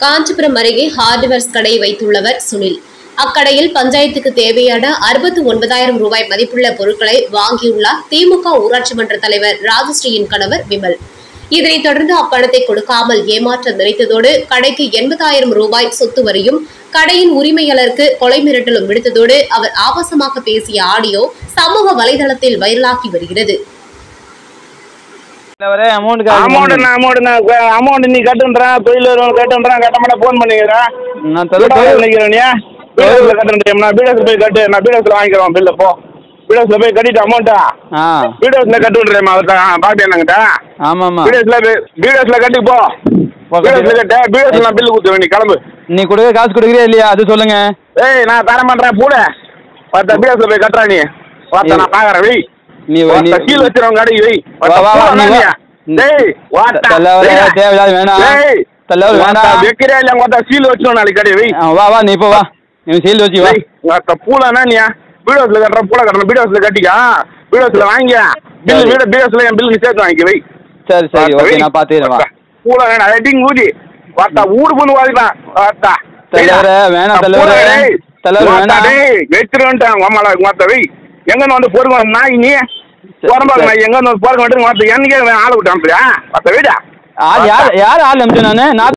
காஞ்சிபுரம் அருகே ஹார்ட்வேர்ஸ் கடை வைத்துள்ளவர் சுனில் அக்கடையில் பஞ்சாயத்துக்கு தேவையான அறுபத்தி ஒன்பதாயிரம் ரூபாய் மதிப்புள்ள பொருட்களை வாங்கியுள்ளார் திமுக ஊராட்சி மன்ற தலைவர் ராஜஸ்ரீயின் கணவர் விமல் இதனைத் தொடர்ந்து அப்பணத்தை கொடுக்காமல் ஏமாற்ற நினைத்ததோடு கடைக்கு எண்பதாயிரம் ரூபாய் சொத்து வரியும் கடையின் உரிமையாளருக்கு கொலை மிரட்டலும் விடுத்ததோடு அவர் ஆபாசமாக பேசிய ஆடியோ சமூக வலைதளத்தில் வைரலாகி வருகிறது தலைவரே அமௌண்ட் அமௌண்ட் நான் அமௌண்ட் நான் அமௌண்ட் நீ கட்டுன்றான் தொழில் கட்டுன்றான் கட்ட மாட்டேன் ஃபோன் பண்ணிக்கிறேன் நான் தொழில் தொலை நினைக்கிறேன் நீ பீடஸ்ல கட்டுறேன் நான் பீடஸ் போய் கட்டு நான் பீடஸ்ல வாங்கிக்கிறேன் பில்ல போ பீடஸ்ல போய் கட்டிட்டு அமௌண்ட்டா ஆ பீடஸ்ல கட்டுன்றேன் அவர்கிட்ட பாட்டி என்னங்கிட்ட ஆமாம்மா பீடஸ்ல பீடஸ்ல கட்டி போ போ, கட்டி பீடஸ்ல கட்ட பீடஸ்ல நான் பில்லு கொடுத்துருவேன் நீ கிளம்பு நீ கொடுக்க காசு கொடுக்குறியா இல்லையா அது சொல்லுங்க ஏய் நான் தர மாட்டேன் பூட பார்த்தா பீடஸ்ல போய் கட்டுறா நீ பார்த்தா நான் பாக்குறேன் வெய் நீ வை, நீ பார்த்தா கீழ வச்சிருவங்க கடை வெய் வா, வா, வா, நீ வா. டேய் வாட்டா தலைவரே, வெய்டா. தேவையில்லாத வேணாம். டேய், தலைவர் வேணாம். வாட்டா, வைக்கிறியா இல்லையா பார்த்தா சீல் வச்சிருவோம் நாளைக்கு கடை வெய் ஆ, வா வா நீ இப்போ வா நீ சீல் வச்சு வா ஏய், உங்க பூலானா நீ பீடோஸ்ல கட்டுற பூல கட்டணும் பீடோஸ்ல கட்டிக்கா பீடோஸ்ல வாங்கிக்க பில்லு சரி. வீட பீடோஸ்ல என் பில்லுக்கு சேர்த்து வாங்கிக்க வை சரி சரி ஓகே நான் பார்த்துக்கிறேன் வா பூல வேணாம் அடிங்க ஊடி வாத்தா ஊடு புண்ணு வாதிக்கலாம் வாத்தா தலைவரே, வேணாம் தலைவரே. தலைவர் வேணாம். வெச்சிருவேன்ட்டான் உமால மாத்த வை எங்கன்னு வந்து பொறுங்க நாய் நீ போறம்பாங்க சரி. நான் எங்கன்னு வந்து போறங்க வந்து மாத்த என்னைக்கே ஆளை விட்டு அனுப்புறியா மாத்த வீடா ஆள் யார் யார் ஆள் அனுப்பிச்சு நான் நான்